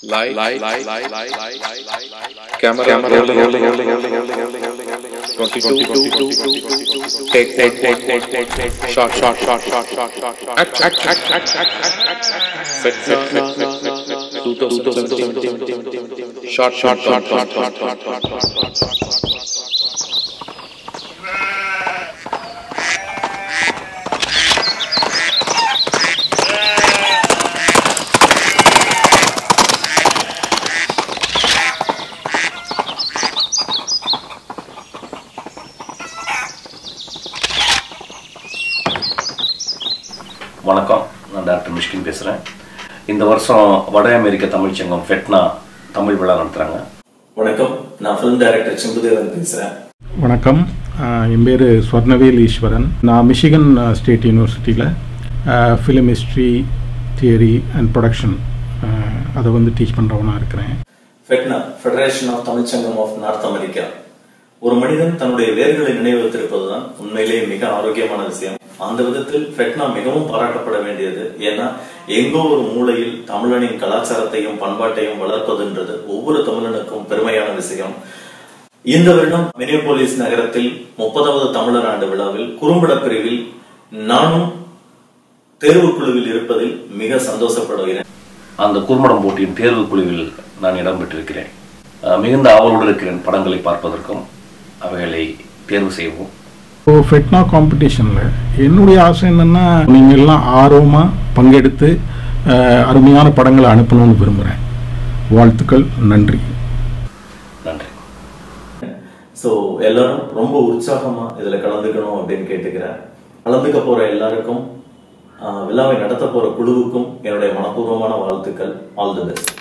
Light, light, light, light, light, light, light, light, light. Camera, camera, rolling, rolling, rolling, rolling, rolling, rolling, rolling. 22, 22, take, take, take, take, take, take, shot, shot, shot, shot, shot, shot, shot. Act, act, act, act, act, act, act, act. Set, set, set, set, set, set. 2017. Shot, shot, shot, shot, shot, shot, shot, shot, shot. வணக்கம் நான் doctor Mysskin பேசுகிறேன் இந்த வருஷம் வட அமெரிக்க தமிழ்ச்சங்கம் FeTNA Tamil விழா நடத்துகிறாங்க வணக்கம் நான் ஃபிலிம் டைரக்டர் சிம்புதேவன் பேசுகிறேன் வணக்கம் ஆஹ் என் பேர் ஸ்வர்ணவேல் ஈஸ்வரன் நான் மிஷிகன் ஆஹ், ஸ்டேட் யூனிவர்சிட்டியில் film history theory and production அதை வந்து டீச் பண்ணுறவனாக இருக்கிறேன் ஃபெட்னா ஃபெடரேஷன் ஆஃப் தமிழ்ச்சங்கம் ஆஃப் நார்த் அமெரிக்கா ஒரு மனிதன் தன்னுடைய வேர்களை நினைவு வைத்திருப்பதுதான் உண்மையிலேயே மிக ஆரோக்கியமான விஷயம் அந்த விதத்தில் ஃபெட்னா மிகவும் பாராட்டப்பட வேண்டியது ஏன்னா எங்கோ ஒரு மூலையில் தமிழனின் கலாச்சாரத்தையும் பண்பாட்டையும் வளர்ப்பதுன்றது ஒவ்வொரு தமிழனுக்கும் பெருமையான விஷயம் இந்த வருடம் மினியோபோலிஸ் நகரத்தில் முப்பதாவது தமிழர் ஆண்டு விழாவில் குறும்பட பிரிவில் நானும் தேர்வுக்குழுவில் இருப்பதில் மிக சந்தோஷப்படுகிறேன் அந்த குறும்படம் போட்டியின் தேர்வு குழுவில் நான் இடம்பெற்றிருக்கிறேன் அஹ், மிகுந்த ஆவலோடு இருக்கிறேன் படங்களை பார்ப்பதற்கும் அவைகளை தேர்வு செய்வோம் ஸோ ஃபெட்னா காம்படிஷனில் என்னுடைய ஆசை என்னென்னா நீங்கள் எல்லாம் ஆர்வமாக பங்கெடுத்து ஆஹ், அருமையான படங்களை அனுப்பணும்னு விரும்புகிறேன் வாழ்த்துக்கள் நன்றி நன்றி ஸோ எல்லாரும் ரொம்ப உற்சாகமா இதுல கலந்துக்கணும் அப்படின்னு கேட்டுக்கிறேன் கலந்துக்க போற எல்லாருக்கும் ஆஹ், விழாவை நடத்த போற குழுவுக்கும் என்னுடைய மனப்பூர்வமான வாழ்த்துக்கள் ஆல் தி பெஸ்ட்